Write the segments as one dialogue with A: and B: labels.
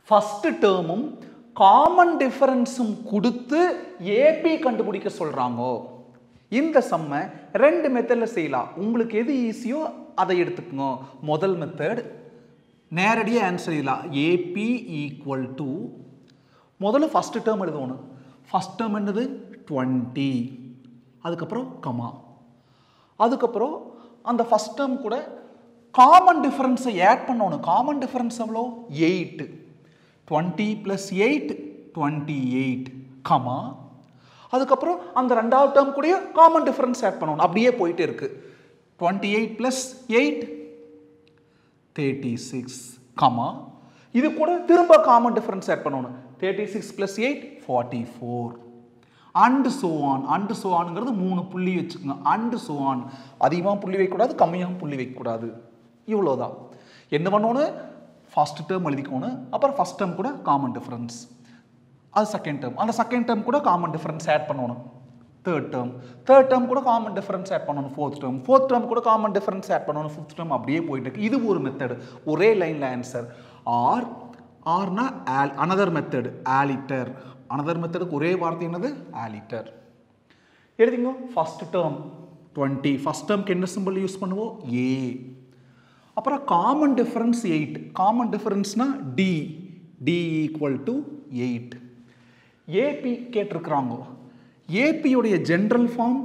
A: first டேர்மும் common டிஃபரன்ஸும் கொடுத்து AB கண்டுபிடிக்க சொல்கிறாங்க இந்த சம்மை ரெண்டு மெத்தடில் செய்யலாம் உங்களுக்கு எது ஈஸியோ அதை எடுத்துக்கோங்க முதல் மெத்தட் நேரடியாக ஆன்சர் செய்யலாம் ஏபி ஈக்குவல் டு முதல்ல ஃபஸ்ட்டு டேர்ம் எழுதணும் ஃபஸ்ட் டேர்ம் என்னது டுவெண்ட்டி அதுக்கப்புறம் கமா அதுக்கப்புறம் அந்த ஃபஸ்ட் டேர்ம் கூட காமன் டிஃபரன்ஸை ஆட் பண்ணணும் காமன் டிஃபரன்ஸ் எவ்வளோ eight twenty plus eight twenty eight comma அதுக்கப்புறம் அந்த ரெண்டாவது டேர்ம் கூடயே காமன் டிஃபரன்ஸ் ஆட் பண்ணணும் அப்படியே போயிட்டே இருக்கு twenty eight plus eight thirty six comma இது கூட திரும்ப காமன் டிஃபரன்ஸ் ஆட் பண்ணணும் thirty six plus eight forty four and so on and சோவானுங்கிறது மூணு புள்ளி வச்சுக்கோங்க அண்டு சோவான் அதிகமாக புள்ளி வைக்கக்கூடாது கம்மியாக புள்ளி வைக்கக்கூடாது இவ்வளோதான் என்ன பண்ணணும் ஃபஸ்ட் டேர்ம் எழுதிக்கணும் அப்புறம் ஃபஸ்ட் டேர்ம் கூட காமன் டிஃபரன்ஸ் அது செகண்ட் டேர்ம் அந்த செகண்ட் டேர்ம் கூட காமன் டிஃபரன்ஸ் ஆட் பண்ணணும் தேர்ட் டேர்ம் தேர்ட் டேர்ம் கூட காமன் டிஃபரன்ஸ் ஆட் பண்ணணும் ஃபோர்த் டேர்ம் ஃபோர்த் டேர்ம் கூட காமன் டிஃபரன்ஸ் ஆட் பண்ணணும் ஃபிஃப்த் டேர்ம் அப்படியே போயிட்டு இருக்கு இது ஒரு மெத்தடு ஒரே லைனில் ஆன்சர் ஆர் ஆர்னா ஆல் அனதர் மெத்தடு ஆலிட்டர் அனதர் மெத்தடுக்கு ஒரே வார்த்தை என்னது ஆலிட்டர் எழுதிங்க ஃபர்ஸ்ட் டேர்ம் டுவெண்ட்டி ஃபர்ஸ்ட் டேர்ம்க்கு என்ன சிம்பிள் யூஸ் பண்ணுவோம் ஏ அப்புறம் காமன் டிஃபரன்ஸ் எயிட் காமன் டிஃபரன்ஸ்னா D D equal to eight AP கேட்டிருக்கிறாங்க ஏபியுடைய general form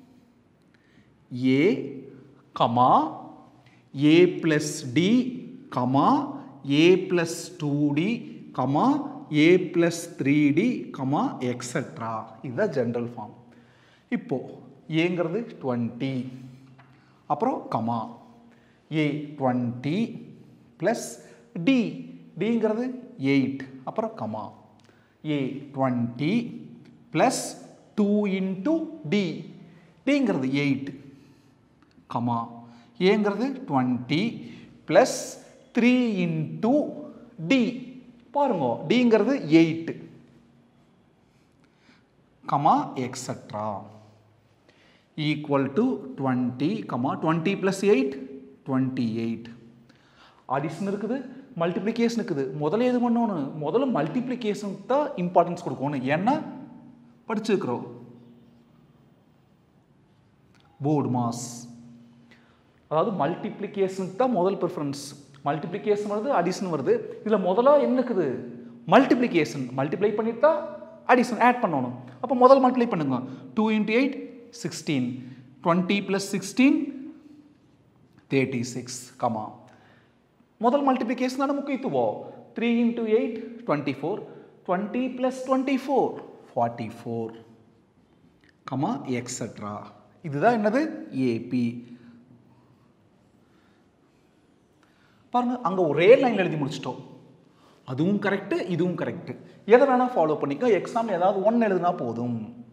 A: A comma A plus D comma A plus two D comma A plus three D comma extra இதுதான் general form இப்போ ஏங்கிறது twenty அப்புறம் comma A twenty plus D டிங்கிறது eight அப்புறம் comma A twenty plus two into D டிங்கிறது eight comma ஏங்கிறது twenty plus three into D பாருங்க டிங்கிறது eight comma extra equal to twenty comma twenty plus eight twenty eight addition இருக்குது multiplication இருக்குது முதல்ல எது பண்ணணும் முதல்ல மல்டிப்ளிகேஷனுக்கு தான் இம்பார்ட்டன்ஸ் கொடுக்கணும் ஏன்னா படிச்சிருக்கிறோம் போர்டு மாஸ் அதாவது மல்டிப்ளிகேஷனுக்கு தான் முதல் ப்ரிஃபரன்ஸ் மல்டிப்ளிகேஷன் வருது அடிஷன் வருது இதில் முதல்ல என்ன இருக்குது மல்டிப்ளிகேஷன் மல்டிப்ளை பண்ணிட்டு தான் அடிஷன் ஆட் பண்ணணும் அப்போ முதல் மல்டிப்ளை பண்ணுங்க two into eight sixteen twenty plus sixteen thirty six comma முதல் மல்டிப்ளிகேஷன் தானே முக்கியத்துவம் three into eight twenty four twenty plus twenty four forty four comma extra இதுதான் என்னது ஏபி பாருங்க அங்கே ஒரே லைனில் எழுதி முடிச்சிட்டோம் அதுவும் கரெக்டு இதுவும் கரெக்டு எதை வேணால் ஃபாலோ பண்ணிக்கோ எக்ஸாம் ஏதாவது ஒன்று எழுதுனா போதும்